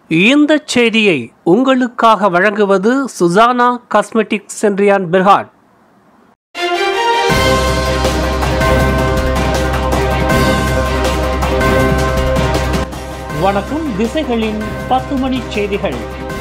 இந்த செய்தியை உங்களுக்காக வழங்குவது சுசானா காஸ்மெட்டிக் சென்றியான் பிர்ஹாட் வணக்கம் திசைகளின் பத்து மணி செய்திகள்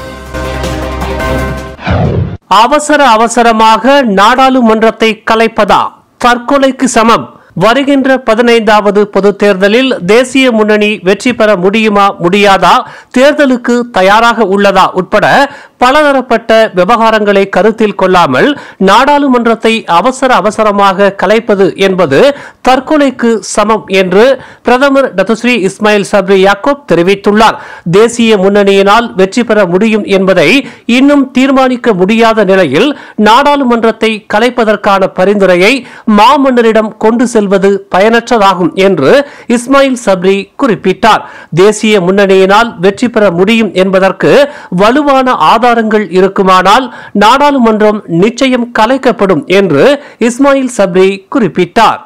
அவசர அவசரமாக நாடாளுமன்றத்தை கலைப்பதா தற்கொலைக்கு சமம் வருகின்ற பதினைந்தாவது பொது தேர்தலில் தேசிய முன்னணி வெற்றி பெற முடியுமா முடியாதா தேர்தலுக்கு தயாராக உள்ளதா உட்பட பலதரப்பட்ட விவகாரங்களை கருத்தில் கொள்ளாமல் நாடாளுமன்றத்தை அவசர அவசரமாக கலைப்பது என்பது தற்கொலைக்கு சமம் என்று பிரதமர் டத்துஸ்ரீ இஸ்மாயில் சப்ரி யாக்கோப் தெரிவித்துள்ளார் தேசிய முன்னணியினால் வெற்றி பெற முடியும் என்பதை இன்னும் தீர்மானிக்க முடியாத நிலையில் நாடாளுமன்றத்தை கலைப்பதற்கான பரிந்துரையை மாமன்னரிடம் கொண்டு செல்வது பயனற்றதாகும் என்று இஸ்மாயில் சப்ரி குறிப்பிட்டார் தேசிய முன்னணியினால் வெற்றி பெற முடியும் என்பதற்கு வலுவான ஆதாரங்கள் இருக்குமானால் நாடாளுமன்றம் நிச்சயம் கலைக்கப்படும் என்று இஸ்மாயில் சப்ரி குறிப்பிட்டார்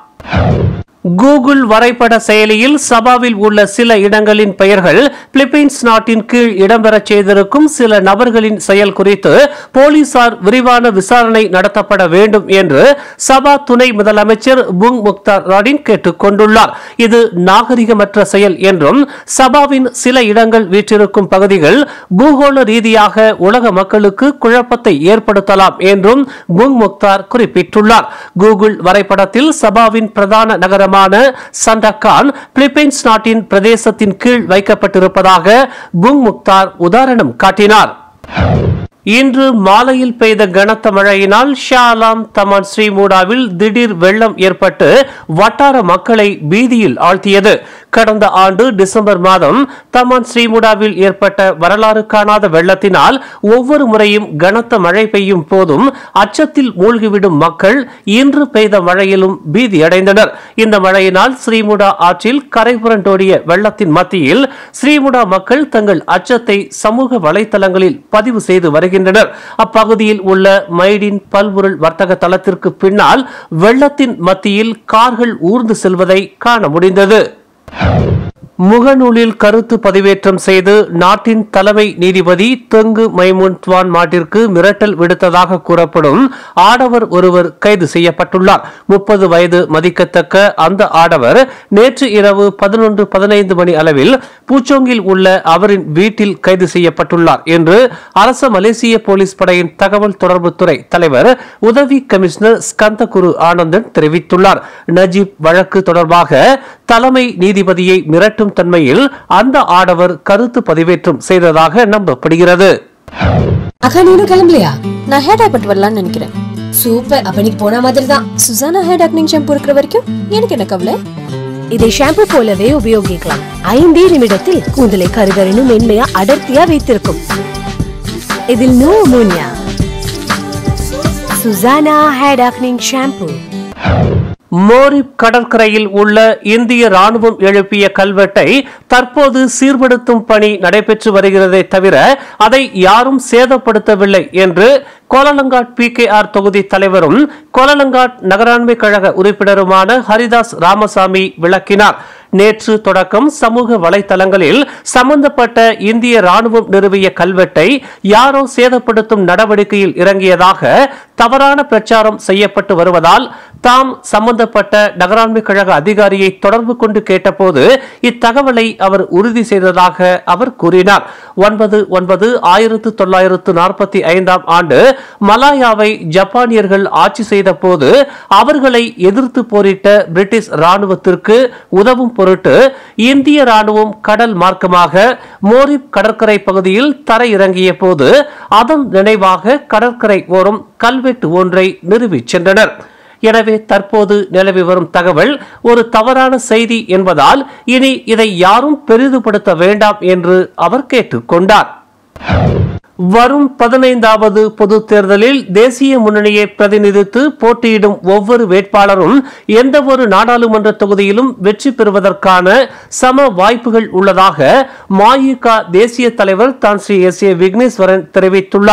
கூகுள் வரைபட செயலியில் சபாவில் உள்ள சில இடங்களின் பெயர்கள் பிலிப்பைன்ஸ் நாட்டின் கீழ் இடம்பெறச் செய்திருக்கும் சில நபர்களின் செயல் குறித்து போலீசார் விரிவான விசாரணை நடத்தப்பட வேண்டும் என்று சபா துணை முதலமைச்சர் புங் முக்தார் ராடின் கேட்டுக் கொண்டுள்ளார் இது நாகரிகமற்ற செயல் என்றும் சபாவின் சில இடங்கள் வீற்றிருக்கும் பகுதிகள் பூகோள ரீதியாக உலக மக்களுக்கு குழப்பத்தை ஏற்படுத்தலாம் என்றும் புங் முக்தார் குறிப்பிட்டுள்ளார் கூகுள் வரைபடத்தில் சபாவின் பிரதான நகரமான சண்டக்கான் பிலிப்பைன்ஸ் நாட்டின் பிரதேசத்தின் கீழ் வைக்கப்பட்டிருப்பதாக புங் முக்தார் உதாரணம் காட்டினார் இன்று மாலையில் பெய்த கனத்த மழையினால் ஷாலாம் தமான் ஸ்ரீமூடாவில் திடீர் வெள்ளம் ஏற்பட்டு வட்டார மக்களை பீதியில் ஆழ்த்தியது கடந்த ஆண்டு டிசம்பர் மாதம் தமான் ஸ்ரீமுடாவில் ஏற்பட்ட வரலாறு காணாத வெள்ளத்தினால் ஒவ்வொரு முறையும் கனத்த மழை பெய்யும் போதும் அச்சத்தில் மூழ்கிவிடும் மக்கள் இன்று பெய்த மழையிலும் பீதியடைந்தனர் இந்த மழையினால் ஸ்ரீமுடா ஆற்றில் கரை புரண்டோடிய வெள்ளத்தின் மத்தியில் ஸ்ரீமுடா மக்கள் தங்கள் அச்சத்தை சமூக வலைதளங்களில் பதிவு செய்து வருகின்றனர் அப்பகுதியில் உள்ள மைடின் பல்பொருள் வர்த்தக தளத்திற்கு பின்னால் வெள்ளத்தின் மத்தியில் கார்கள் ஊர்ந்து செல்வதை காண முடிந்தது முகநூலில் கருத்து பதிவேற்றம் செய்து நாட்டின் தலைமை நீதிபதி தொங்கு மைமுன் துவான் மாட்டிற்கு மிரட்டல் விடுத்ததாக கூறப்படும் ஆடவர் ஒருவர் கைது செய்யப்பட்டுள்ளார் முப்பது வயது மதிக்கத்தக்க அந்த ஆடவர் நேற்று இரவு பதினொன்று பதினைந்து மணி அளவில் பூச்சோங்கில் உள்ள அவரின் வீட்டில் கைது செய்யப்பட்டுள்ளார் என்று அரச மலேசிய போலீஸ் படையின் தகவல் தொடர்புத்துறை தலைவர் உதவி கமிஷனர் ஸ்கந்தகுரு ஆனந்தன் தெரிவித்துள்ளார் நஜீப் வழக்கு தொடர்பாக தலைமை நீதிபதியை மிரட்டும் தன்மையில் அந்த ஆடவர் கருத்து பதிவேற்றம் செய்ததாக நம்பப்படுகிறது அக்கா நீனும் கிளம்பலையா நான் ஹேர் டை பண்ணிட்டு வரலாம்னு நினைக்கிறேன் சூப்பர் அப்ப நீ போன மாதிரி தான் சுசானா ஹேர் டாக்னிங் ஷாம்பு இருக்கிற வரைக்கும் எனக்கு என்ன கவலை இதை ஷாம்பு போலவே உபயோகிக்கலாம் ஐந்தே நிமிடத்தில் கூந்தலை கருகரினும் மென்மையா அடர்த்தியா வைத்திருக்கும் இதில் no ammonia Susana hair darkening shampoo Morib கடற்கரையில் உள்ள இந்திய ராணுவம் எழுப்பிய கல்வெட்டை தற்போது சீர்படுத்தும் பணி நடைபெற்று வருகிறதே தவிர அதை யாரும் சேதப்படுத்தவில்லை என்று கோலலங்காட் பி கே ஆர் தொகுதி தலைவரும் கோலலங்காட் நகராண்மை கழக உறுப்பினருமான ஹரிதாஸ் ராமசாமி விளக்கினார் நேற்று தொடக்கம் சமூக வலைதளங்களில் சம்பந்தப்பட்ட இந்திய ராணுவம் நிறுவிய கல்வெட்டை யாரோ சேதப்படுத்தும் நடவடிக்கையில் இறங்கியதாக தவறான பிரச்சாரம் செய்யப்பட்டு வருவதால் தாம் சம்பந்தப்பட்ட நகராண்மை கழக அதிகாரியை தொடர்பு கொண்டு கேட்டபோது இத்தகவலை அவர் உறுதி செய்ததாக அவர் கூறினார் ஒன்பது ஒன்பது ஆயிரத்து தொள்ளாயிரத்து நாற்பத்தி ஐந்தாம் ஆண்டு மலாயாவை ஜப்பானியர்கள் ஆட்சி செய்த போது அவர்களை எதிர்த்து போரிட்ட பிரிட்டிஷ் ராணுவத்திற்கு உதவும் பொருட்டு இந்திய ராணுவம் கடல் மார்க்கமாக மோரிப் கடற்கரை பகுதியில் தரையிறங்கிய போது அதன் நினைவாக கடற்கரை ஓரம் கல்வெட்டு ஒன்றை நிறுவிச் சென்றனர் எனவே தற்போது நிலவி வரும் தகவல் ஒரு தவறான செய்தி என்பதால் இனி இதை யாரும் பெரிதுபடுத்த வேண்டாம் என்று அவர் கேட்டுக்கொண்டார் வரும் பதினைந்தாவது பொது தேர்தலில் தேசிய முன்னணியை பிரதிநிதித்து போட்டியிடும் ஒவ்வொரு வேட்பாளரும் எந்த ஒரு நாடாளுமன்ற தொகுதியிலும் வெற்றி பெறுவதற்கான சம வாய்ப்புகள் உள்ளதாக மாயிகா தேசிய தலைவர் தான் ஸ்ரீ எஸ் ஏ விக்னேஸ்வரன் தெரிவித்துள்ளார்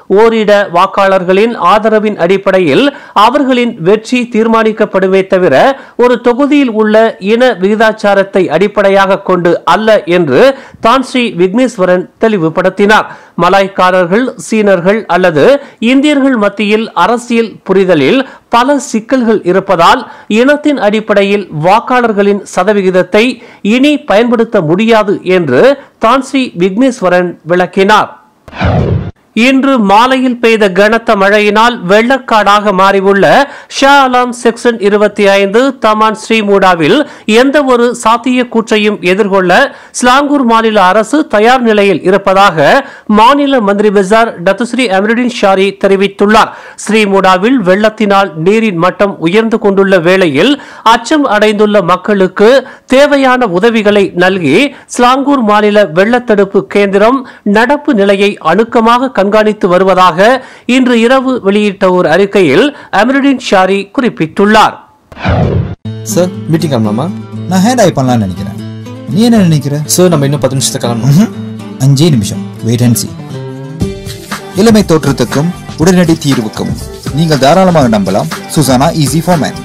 ஓரிட வாக்காளர்களின் ஆதரவின் அடிப்படையில் அவர்களின் வெற்றி தீர்மானிக்கப்படுமே தவிர ஒரு தொகுதியில் உள்ள இன விகிதாச்சாரத்தை அடிப்படையாக கொண்டு அல்ல என்று தான் ஸ்ரீ விக்னேஸ்வரன் தெளிவுபடுத்தினார் மலாய்க்காரர்கள் சீனர்கள் அல்லது இந்தியர்கள் மத்தியில் அரசியல் புரிதலில் பல சிக்கல்கள் இருப்பதால் இனத்தின் அடிப்படையில் வாக்காளர்களின் சதவிகிதத்தை இனி பயன்படுத்த முடியாது என்று தான் ஸ்ரீ விக்னேஸ்வரன் விளக்கினார் இன்று மாலையில் பெய்த கனத்த மழையினால் வெள்ளக்காடாக மாறியுள்ள ஷா அலாம் செக்ஷன் இருபத்தி ஐந்து தமான் ஸ்ரீமூடாவில் எந்த ஒரு சாத்திய கூற்றையும் எதிர்கொள்ள ஸ்லாங்கூர் மாநில அரசு தயார் நிலையில் இருப்பதாக மாநில மந்திரி பஜார் டத்துஸ்ரீ அமருடின் ஷாரி தெரிவித்துள்ளார் ஸ்ரீமூடாவில் வெள்ளத்தினால் நீரின் மட்டம் உயர்ந்து கொண்டுள்ள வேளையில் அச்சம் அடைந்துள்ள மக்களுக்கு தேவையான உதவிகளை நல்கி ஸ்லாங்கூர் மாநில வெள்ளத்தடுப்பு கேந்திரம் நடப்பு நிலையை அணுக்கமாக கண்காணித்து வருவதாக இன்று இரவு வெளியிட்ட ஒரு அறிக்கையில் அமருடின் ஷாரி குறிப்பிட்டுள்ளார் சார் மீட்டிங் ஆகலாமா நான் ஹேண்ட் ஐ பண்ணலாம்னு நினைக்கிறேன் நீ என்ன நினைக்கிற சார் நம்ம இன்னும் பத்து நிமிஷத்துக்கு கிளம்பணும் ம்ஹும். அஞ்சே நிமிஷம் வெயிட் அண்ட் சி இளமை தோற்றத்துக்கும் உடனடி தீர்வுக்கும் நீங்கள் தாராளமாக நம்பலாம் Susana easy for men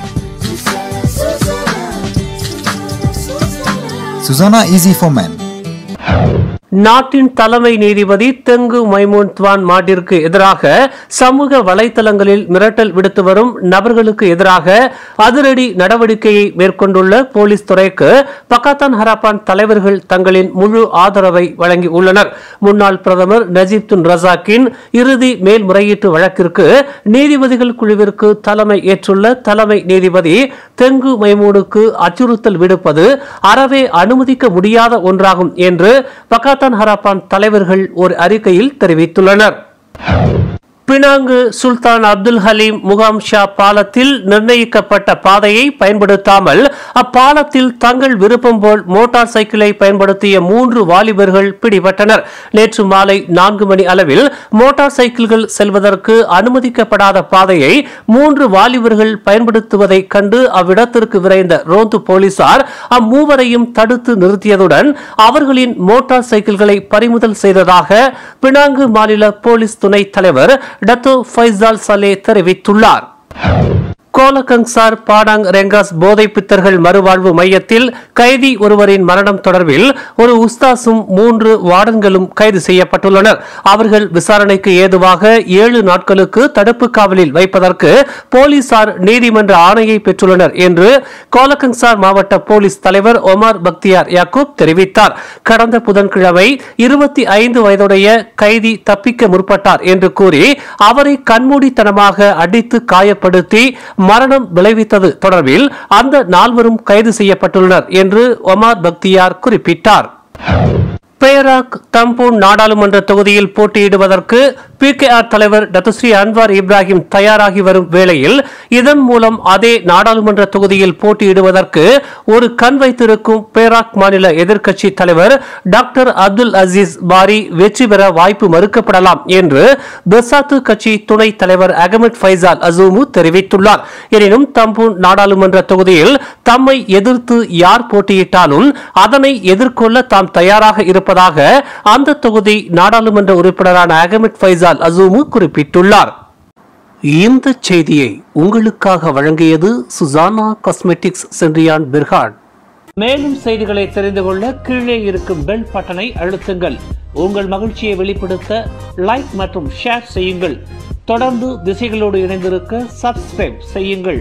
Susana easy for men நாட்டின் தலைமை நீதிபதி தெங்கு மைமூன் துவான் மாட்டிற்கு எதிராக சமூக வலைத்தளங்களில் மிரட்டல் விடுத்து வரும் நபர்களுக்கு எதிராக அதிரடி நடவடிக்கையை மேற்கொண்டுள்ள போலீஸ் துறைக்கு பக்காத்தான் ஹராப்பான் தலைவர்கள் தங்களின் முழு ஆதரவை வழங்கி உள்ளனர் முன்னாள் பிரதமர் நஜீப் துன் ரசாக்கின் இறுதி மேல்முறையீட்டு வழக்கிற்கு நீதிபதிகள் குழுவிற்கு தலைமை ஏற்றுள்ள தலைமை நீதிபதி தெங்கு மைமூனுக்கு அச்சுறுத்தல் விடுப்பது அறவே அனுமதிக்க முடியாத ஒன்றாகும் என்று பக்காத்தான் ஹராப்பான் தலைவர்கள் ஒரு அறிக்கையில் தெரிவித்துள்ளனர் பினாங்கு சுல்தான் அப்துல் ஹலீம் முகாம் ஷா பாலத்தில் நிர்ணயிக்கப்பட்ட பாதையை பயன்படுத்தாமல் அப்பாலத்தில் தங்கள் விருப்பம் போல் மோட்டார் சைக்கிளை பயன்படுத்திய மூன்று வாலிபர்கள் பிடிபட்டனர் நேற்று மாலை நான்கு மணி அளவில் மோட்டார் சைக்கிள்கள் செல்வதற்கு அனுமதிக்கப்படாத பாதையை மூன்று வாலிபர்கள் பயன்படுத்துவதை கண்டு அவ்விடத்திற்கு விரைந்த ரோந்து போலீசார் அம்மூவரையும் தடுத்து நிறுத்தியதுடன் அவர்களின் மோட்டார் சைக்கிள்களை பறிமுதல் செய்ததாக பினாங்கு மாநில போலீஸ் துணைத் தலைவர் டத்தோ ஃபைசால் சலே தெரிவித்துள்ளார் கோலகங்சார் பாடாங் ரெங்காஸ் போதை பித்தர்கள் மறுவாழ்வு மையத்தில் கைதி ஒருவரின் மரணம் தொடர்பில் ஒரு உஸ்தாசும் மூன்று வார்டன்களும் கைது செய்யப்பட்டுள்ளனர் அவர்கள் விசாரணைக்கு ஏதுவாக ஏழு நாட்களுக்கு தடுப்பு காவலில் வைப்பதற்கு போலீசார் நீதிமன்ற ஆணையை பெற்றுள்ளனர் என்று கோலகங்சார் மாவட்ட போலீஸ் தலைவர் ஒமார் பக்தியார் யாக்கூப் தெரிவித்தார் கடந்த புதன்கிழமை இருபத்தி ஐந்து வயதுடைய கைதி தப்பிக்க முற்பட்டார் என்று கூறி அவரை கண்மூடித்தனமாக அடித்து காயப்படுத்தி மரணம் விளைவித்தது தொடர்பில் அந்த நால்வரும் கைது செய்யப்பட்டுள்ளனர் என்று ஒமார் பக்தியார் குறிப்பிட்டார் பேராக் தம்பூன் நாடாளுமன்ற தொகுதியில் போட்டியிடுவதற்கு பிகேஆர் தலைவர் டத்துஸ்ரீ அன்வார் இப்ராஹிம் தயாராகி வரும் வேளையில் இதன் மூலம் அதே நாடாளுமன்ற தொகுதியில் போட்டியிடுவதற்கு ஒரு கண் வைத்திருக்கும் பேராக் மாநில எதிர்க்கட்சி தலைவர் டாக்டர் அப்துல் அசீஸ் பாரி வெற்றி பெற வாய்ப்பு மறுக்கப்படலாம் என்று பெசாத்து கட்சி துணைத் தலைவர் அகமது ஃபைசால் அசூமு தெரிவித்துள்ளார் எனினும் தம்பூன் நாடாளுமன்ற தொகுதியில் தம்மை எதிர்த்து யார் போட்டியிட்டாலும் அதனை எதிர்கொள்ள தாம் தயாராக இருப்பதாக அந்த தொகுதி நாடாளுமன்ற உறுப்பினரான அகமது ஃபைசால் அசூமு குறிப்பிட்டுள்ளார் இந்த செய்தியை உங்களுக்காக வழங்கியது சுசானா காஸ்மெட்டிக்ஸ் சென்றியான் பிர்ஹாட் மேலும் செய்திகளை தெரிந்து கொள்ள கீழே இருக்கும் பெல் பட்டனை அழுத்துங்கள் உங்கள் மகிழ்ச்சியை வெளிப்படுத்த லைக் மற்றும் ஷேர் செய்யுங்கள் தொடர்ந்து திசைகளோடு இணைந்திருக்க சப்ஸ்கிரைப் செய்யுங்கள்